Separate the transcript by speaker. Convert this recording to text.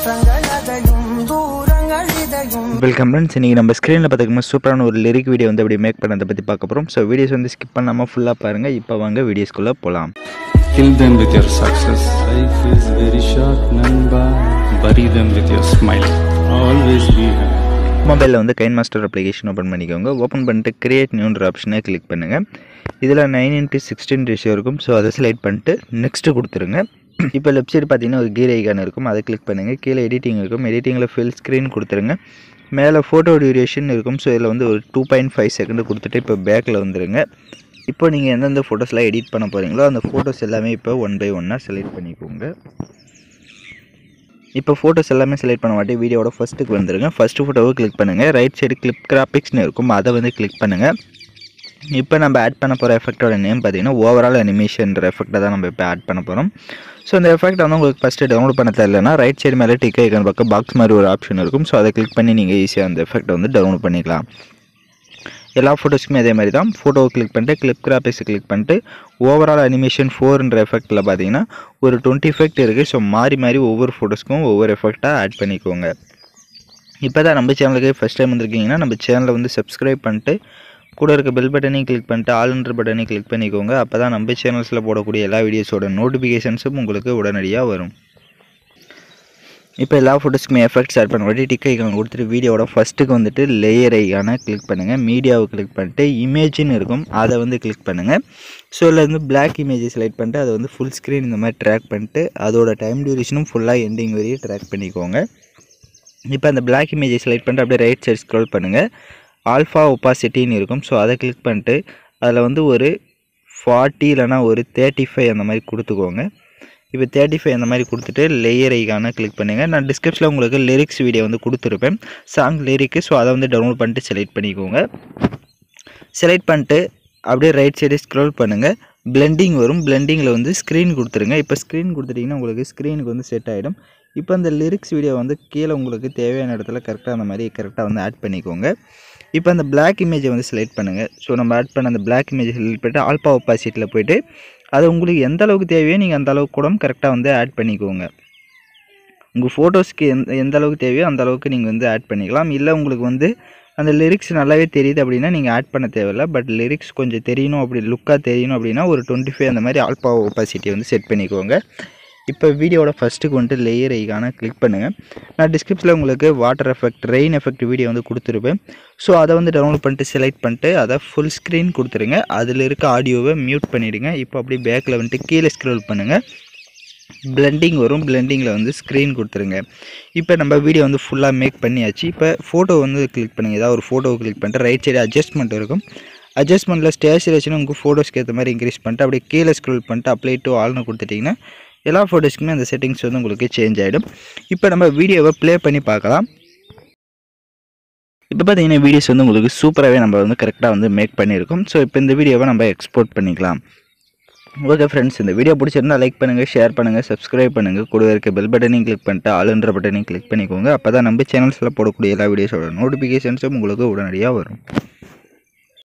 Speaker 1: மாற்றங்களதையும் தூரங்களிதையும்
Speaker 2: welcome friends இன்றைக்கி நம்ம ஸ்க்ரீனில் பார்த்துக்கணும் சூப்பரான ஒரு லிரிக் வீடியோ வந்து அப்படி மேக் பண்ணதை பற்றி பார்க்க போகிறோம் ஸோ வீடியோஸ் வந்து ஸ்கிப் பண்ணாமல் ஃபுல்லாக பாருங்கள் இப்போ வாங்க வீடியோஸ்குள்ளே போகலாம்
Speaker 3: Kill them with your success. Life is very short, Namba. Bury them with your smile. Always be happy.
Speaker 2: மொபைலில் வந்து கைன் மாஸ்டர் அப்ளிகேஷன் ஓப்பன் பண்ணிக்கோங்க ஓப்பன் பண்ணிட்டு கிரியேட் நியூன்ற ஆப்ஷனை கிளிக் பண்ணுங்கள் இதில் நைன் இன்ட்டு சிக்ஸ்டீன் ரேஷியோ இருக்கும் ஸோ அதை செலக்ட் பண்ணிட்டு நெக்ஸ்ட்டு கொடுத்துருங்க இப்போ லெஃப்ட் சைடு பார்த்தீங்கன்னா ஒரு கீர் ஐகான் இருக்கும் அதை கிளிக் பண்ணுங்கள் கீழே எடிட்டிங் இருக்கும் எடிட்டிங்கில் ஃபில் ஸ்க்ரீன் கொடுத்துருங்க மேலே ஃபோட்டோ டியூரேஷன் இருக்கும் ஸோ இதில் வந்து ஒரு டூ பாயிண்ட் ஃபைவ் செகண்ட் கொடுத்துட்டு இப்போ பேக்கில் வந்துருங்க இப்போ நீங்கள் எந்தெந்த ஃபோட்டோஸ்லாம் எடிட் பண்ண போகிறீங்களோ அந்த ஃபோட்டோஸ் எல்லாமே இப்போ ஒன் பை ஒன்னாக செலக்ட் பண்ணிக்கோங்க இப்போ ஃபோட்டோஸ் எல்லாமே செலக்ட் பண்ண மாட்டேன் வீடியோட ஃபஸ்ட்டுக்கு வந்துருங்க ஃபஸ்ட்டு ஃபோட்டோவை கிளிக் பண்ணுங்கள் ரைட் சைடு கிளிப் கிராபிக்ஸ்னு இருக்கும் அதை வந்து கிளிக் பண்ணுங்கள் இப்போ நம்ம ஆட் பண்ண போகிற எஃபெக்டோட நேம் பார்த்தீங்கன்னா ஓவரால் அனிமேஷன்ற எஃபெக்ட்டை தான் நம்ம இப்போ ஆட் பண்ண போகிறோம் ஸோ இந்த எஃபெக்ட் வந்து உங்களுக்கு ஃபஸ்ட்டு டவுன்லோட் பண்ண தெரியலனா ரைட் சைடு மேலே டிக் ஐக்கான் பக்கம் பாக்ஸ் மாதிரி ஒரு ஆப்ஷன் இருக்கும் ஸோ அதை கிளிக் பண்ணி நீங்கள் ஈஸியாக அந்த எஃபெக்ட்டை வந்து டவுன்லோட் பண்ணிக்கலாம் எல்லா ஃபோட்டோஸுக்குமே அதே மாதிரி தான் ஃபோட்டோவை கிளிக் பண்ணிட்டு கிளிப் கிராபிக்ஸை கிளிக் பண்ணிட்டு ஓவரால் அனிமேஷன் ஃபோர்ன்ற எஃபெக்ட்டில் பார்த்தீங்கன்னா ஒரு டுவெண்ட்டி எஃபெக்ட் இருக்குது ஸோ மாறி மாறி ஒவ்வொரு ஃபோட்டோஸ்க்கும் ஒவ்வொரு எஃபெக்டாக ஆட் பண்ணிக்கோங்க இப்போ தான் நம்ம சேனலுக்கு ஃபஸ்ட் டைம் வந்திருக்கீங்கன்னா நம்ம சேனலை வந்து சப்ஸ்கிரைப் பண்ணிட்டு கூட இருக்க பெல் பட்டனையும் கிளிக் பண்ணிட்டு ஆல்ன்ற பட்டனையும் கிளிக் பண்ணிக்கோங்க அப்போ தான் நம்ம சேனல்ஸில் போடக்கூடிய எல்லா வீடியோஸோட நோட்டிஃபிகேஷன்ஸும் உங்களுக்கு உடனடியாக வரும் இப்போ எல்லா ஃபோட்டோஸ்க்குமே எஃபெக்ட்ஸ் ஆட் பண்ண வட்டி டிக் ஐக்கான் கொடுத்துட்டு வீடியோட ஃபஸ்ட்டுக்கு வந்துட்டு லேயர் ஐக்கான கிளிக் பண்ணுங்கள் மீடியாவை கிளிக் பண்ணிட்டு இமேஜின்னு இருக்கும் அதை வந்து கிளிக் பண்ணுங்கள் ஸோ இதில் வந்து பிளாக் இமேஜை செலக்ட் பண்ணிட்டு அதை வந்து ஃபுல் ஸ்க்ரீன் இந்த மாதிரி ட்ராக் பண்ணிட்டு அதோட டைம் டியூரேஷனும் ஃபுல்லாக எண்டிங் வரையும் ட்ராக் பண்ணிக்கோங்க இப்போ அந்த பிளாக் இமேஜை செலக்ட் பண்ணிட்டு அப்படியே ரைட் சைடு ஸ்க்ரோல் பண்ணுங்கள் ஆல்ஃபா ஒப்பாசிட்டின்னு இருக்கும் ஸோ அதை கிளிக் பண்ணிட்டு அதில் வந்து ஒரு ஃபார்ட்டி இல்லைனா ஒரு தேர்ட்டி ஃபைவ் அந்த மாதிரி கொடுத்துக்கோங்க இப்போ தேர்ட்டி ஃபைவ் அந்த மாதிரி கொடுத்துட்டு லேயர் ஐக்கான கிளிக் பண்ணுங்கள் நான் டிஸ்கிரிப்ஷனில் உங்களுக்கு லிரிக்ஸ் வீடியோ வந்து கொடுத்துருப்பேன் சாங் லிரிக்கு ஸோ அதை வந்து டவுன்லோட் பண்ணிட்டு செலக்ட் பண்ணிக்கோங்க செலக்ட் பண்ணிட்டு அப்படியே ரைட் சைடு ஸ்க்ரோல் பண்ணுங்கள் பிளெண்டிங் வரும் பிளெண்டிங்கில் வந்து ஸ்க்ரீன் கொடுத்துருங்க இப்போ ஸ்க்ரீன் கொடுத்துட்டிங்கன்னா உங்களுக்கு ஸ்க்ரீனுக்கு வந்து செட் ஆகிடும் இப்போ அந்த லிரிக்ஸ் வீடியோ வந்து கீழே உங்களுக்கு தேவையான இடத்துல கரெக்டாக அந்த மாதிரி கரெக்டாக வந்து ஆட் பண்ணிக்கோங்க இப்போ அந்த பிளாக் இமேஜை வந்து செலக்ட் பண்ணுங்கள் ஸோ நம்ம ஆட் பண்ண அந்த பிளாக் இமேஜை செலக்ட் பண்ணிட்டு ஆல்பா ஒப்பாசிட்டியில் போயிட்டு அது உங்களுக்கு எந்த அளவுக்கு தேவையோ நீங்கள் அந்த அளவுக்கு கூட கரெக்டாக வந்து ஆட் பண்ணிக்கோங்க உங்கள் ஃபோட்டோஸ்க்கு எந்த எந்த அளவுக்கு தேவையோ அந்த அளவுக்கு நீங்கள் வந்து ஆட் பண்ணிக்கலாம் இல்லை உங்களுக்கு வந்து அந்த லிரிக்ஸ் நல்லாவே தெரியுது அப்படின்னா நீங்கள் ஆட் பண்ண தேவையில்ல பட் லிரிக்ஸ் கொஞ்சம் தெரியணும் அப்படி லுக்காக தெரியணும் அப்படின்னா ஒரு டுவெண்ட்டி ஃபைவ் அந்த மாதிரி ஆல்பா ஒப்பாசிட்டி வந்து செட் பண்ணிக்கோங்க இப்போ வீடியோட ஃபஸ்ட்டுக்கு வந்துட்டு லேயர் ஐக்கான கிளிக் பண்ணுங்கள் நான் டிஸ்கிரிப்ஷனில் உங்களுக்கு water effect rain effect video வந்து கொடுத்துருப்பேன் ஸோ அதை வந்து டவுன்லோட் பண்ணிட்டு செலக்ட் பண்ணிட்டு அதை ஃபுல் ஸ்க்ரீன் கொடுத்துருங்க அதில் இருக்க ஆடியோவை மியூட் பண்ணிவிடுங்க இப்போ அப்படியே பேக்கில் வந்துட்டு கீழே ஸ்க்ரோல் பண்ணுங்கள் பிளெண்டிங் வரும் பிளெண்டிங்கில் வந்து ஸ்க்ரீன் கொடுத்துருங்க இப்போ நம்ம வீடியோ வந்து ஃபுல்லாக மேக் பண்ணியாச்சு இப்போ ஃபோட்டோ வந்து கிளிக் பண்ணுங்கள் ஏதாவது ஒரு ஃபோட்டோ கிளிக் பண்ணிட்டு ரைட் சைடு அட்ஜஸ்ட்மெண்ட் இருக்கும் அட்ஜஸ்ட்மெண்ட்டில் ஸ்டேச்சுரேஷனும் உங்கள் ஃபோட்டோஸ்க்கு ஏற்ற மாதிரி இன்க்ரீஸ் பண்ணிட்டு அப்படியே கீழே ஸ்க்ரோல் பண்ணிட்டு அப்ளை டு ஆல்னு கொடுத்துட்டிங்கன்னா எல்லா ஃபோட்டோஸ்க்குமே அந்த செட்டிங்ஸ் வந்து உங்களுக்கு சேஞ்ச் ஆகிடும் இப்போ நம்ம வீடியோவை ப்ளே பண்ணி பார்க்கலாம் இப்போ பார்த்தீங்கன்னா வீடியோஸ் வந்து உங்களுக்கு சூப்பராகவே நம்ம வந்து கரெக்டாக வந்து மேக் பண்ணியிருக்கோம் ஸோ இப்போ இந்த வீடியோவை நம்ம எக்ஸ்போர்ட் பண்ணிக்கலாம் ஓகே ஃப்ரெண்ட்ஸ் இந்த வீடியோ பிடிச்சிருந்தா லைக் பண்ணுங்கள் ஷேர் பண்ணுங்கள் சப்ஸ்கிரைப் பண்ணுங்கள் கூட இருக்க பெல் பட்டனையும் கிளிக் பண்ணிட்டு ஆளுன்ற பட்டனையும் கிளிக் பண்ணிக்கோங்க அப்போ தான் நம்ம சேனல்ஸில் போடக்கூடிய எல்லா வீடியோஸோட நோட்டிஃபிகேஷன்ஸும் உங்களுக்கு உடனடியாக வரும்